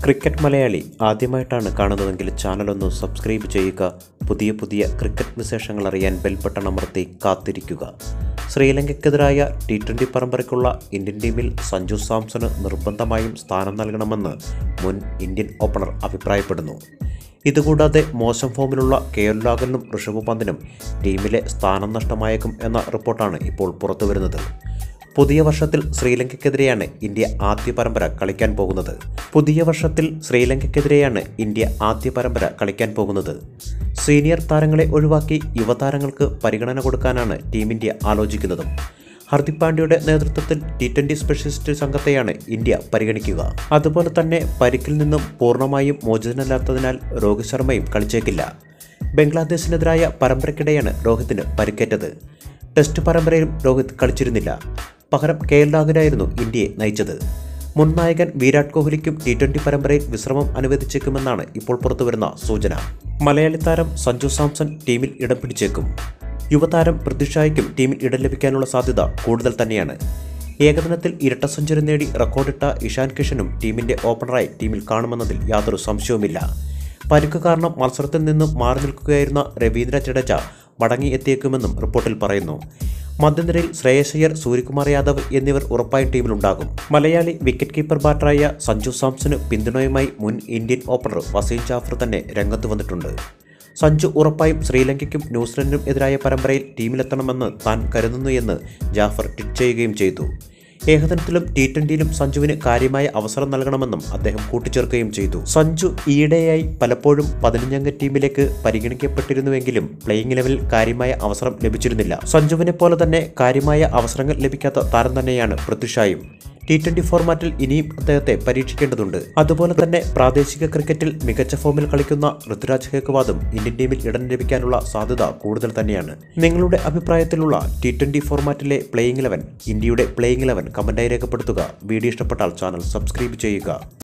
cricket Malayali ആദ്യമായിട്ടാണ് കാണുന്നതെങ്കിൽ ചാനലൊന്ന് സബ്സ്ക്രൈബ് ചെയ്യുക പുതിയ പുതിയ ക്രിക്കറ്റ് വിശേഷങ്ങൾ അറിയാൻ ബെൽബട്ടൺ അമർത്തി കാത്തിരിക്കുക ശ്രീലങ്കയ്ക്കെതിരായ ടി ട്വൻ്റി പരമ്പരയ്ക്കുള്ള ഇന്ത്യൻ ടീമിൽ സഞ്ജു സാംസണ് നിർബന്ധമായും സ്ഥാനം നൽകണമെന്ന് മുൻ ഇന്ത്യൻ ഓപ്പണർ അഭിപ്രായപ്പെടുന്നു ഇതുകൂടാതെ മോശം ഫോമിലുള്ള കെ എൽ രാഹുലിനും ഋഷഭ് പന്തിനും ടീമിലെ സ്ഥാനം നഷ്ടമായേക്കും എന്ന റിപ്പോർട്ടാണ് ഇപ്പോൾ പുറത്തുവരുന്നത് പുതിയ വർഷത്തിൽ ശ്രീലങ്കയ്ക്കെതിരെയാണ് ഇന്ത്യ ആദ്യ പരമ്പര കളിക്കാൻ പോകുന്നത് പുതിയ വർഷത്തിൽ ശ്രീലങ്കയ്ക്കെതിരെയാണ് ഇന്ത്യ ആദ്യ പരമ്പര കളിക്കാൻ പോകുന്നത് സീനിയർ താരങ്ങളെ ഒഴിവാക്കി യുവതാരങ്ങൾക്ക് പരിഗണന കൊടുക്കാനാണ് ടീം ഇന്ത്യ ആലോചിക്കുന്നതും ഹർദിക് പാണ്ഡ്യയുടെ നേതൃത്വത്തിൽ ടി ട്വൻ്റി സ്പെഷ്യലിസ്റ്റ് സംഘത്തെയാണ് ഇന്ത്യ പരിഗണിക്കുക അതുപോലെ തന്നെ പരിക്കിൽ നിന്നും പൂർണ്ണമായും മോചിതനല്ലാത്തതിനാൽ രോഹിത് ശർമ്മയും കളിച്ചേക്കില്ല ബംഗ്ലാദേശിനെതിരായ പരമ്പരയ്ക്കിടെയാണ് രോഹിത്തിന് പരിക്കേറ്റത് ടെസ്റ്റ് പരമ്പരയിലും രോഹിത് കളിച്ചിരുന്നില്ല പകരം കെ എൽ രാഹുലായിരുന്നു ഇന്ത്യയെ നയിച്ചത് മുൻ നായകൻ വിരാട് കോഹ്ലിക്കും ടി ട്വൻ്റി പരമ്പരയിൽ വിശ്രമം അനുവദിച്ചേക്കുമെന്നാണ് ഇപ്പോൾ പുറത്തുവരുന്ന സൂചന മലയാളി താരം സഞ്ജു സാംസൺ ടീമിൽ ഇടം പിടിച്ചേക്കും യുവതാരം പൃഥ്വിഷായ്ക്കും ടീമിൽ ഇടം ലഭിക്കാനുള്ള സാധ്യത കൂടുതൽ തന്നെയാണ് ഏകദിനത്തിൽ ഇരട്ട സെഞ്ചുറി നേടി റെക്കോർഡിട്ട ഇഷാൻ കിഷനും ടീമിന്റെ ഓപ്പണറായി ടീമിൽ കാണുമെന്നതിൽ യാതൊരു സംശയവുമില്ല പരിക്ക് കാരണം മത്സരത്തിൽ നിന്നും മാറി നിൽക്കുകയായിരുന്ന രവീന്ദ്ര ജഡേജ മടങ്ങി എത്തിയേക്കുമെന്നും റിപ്പോർട്ടിൽ പറയുന്നു മധ്യനിരയിൽ ശ്രേയസ് അയ്യർ സൂര്യകുമാർ യാദവ് എന്നിവർ ഉറപ്പായും ടീമിലുണ്ടാകും മലയാളി വിക്കറ്റ് കീപ്പർ ബാറ്ററായ സഞ്ജു സാംസന് പിന്തുണയുമായി മുൻ ഇന്ത്യൻ ഓപ്പണർ വസീം ജാഫർ തന്നെ രംഗത്ത് വന്നിട്ടുണ്ട് സഞ്ജു ഉറപ്പായും ശ്രീലങ്കയ്ക്കും ന്യൂസിലൻഡിനും എതിരായ പരമ്പരയിൽ ടീമിലെത്തണമെന്ന് താൻ കരുതുന്നു എന്ന് ജാഫർ ട്വീറ്റ് ചെയ്യുകയും ചെയ്തു ഏകദിനത്തിലും ടി ട്വന്റിയിലും സഞ്ജുവിന് കാര്യമായ അവസരം നൽകണമെന്നും അദ്ദേഹം കൂട്ടിച്ചേർക്കുകയും ചെയ്തു സഞ്ജു ഈയിടെയായി പലപ്പോഴും പതിനഞ്ചംഗ ടീമിലേക്ക് പരിഗണിക്കപ്പെട്ടിരുന്നുവെങ്കിലും പ്ലേയിങ് ലെവലിൽ കാര്യമായ അവസരം ലഭിച്ചിരുന്നില്ല സഞ്ജുവിനെ പോലെ തന്നെ കാര്യമായ അവസരങ്ങൾ ലഭിക്കാത്ത താരം തന്നെയാണ് പൃഥ്വിഷായും ടി ട്വന്റി ഫോർമാറ്റിൽ ഇനിയും അദ്ദേഹത്തെ പരീക്ഷിക്കേണ്ടതുണ്ട് അതുപോലെ തന്നെ പ്രാദേശിക ക്രിക്കറ്റിൽ മികച്ച ഫോമിൽ കളിക്കുന്ന ഋതുരാജ് ഹേക്വാദും ഇന്ത്യൻ ടീമിൽ ഇടം ലഭിക്കാനുള്ള സാധ്യത കൂടുതൽ തന്നെയാണ് നിങ്ങളുടെ അഭിപ്രായത്തിലുള്ള ടി ട്വന്റി ഫോർമാറ്റിലെ പ്ലേയിങ് ഇലവൻ ഇന്ത്യയുടെ പ്ലേയിങ് ഇലവൻ കമന്റായി രേഖപ്പെടുത്തുക വീഡിയോ ഇഷ്ടപ്പെട്ടാൽ ചാനൽ സബ്സ്ക്രൈബ് ചെയ്യുക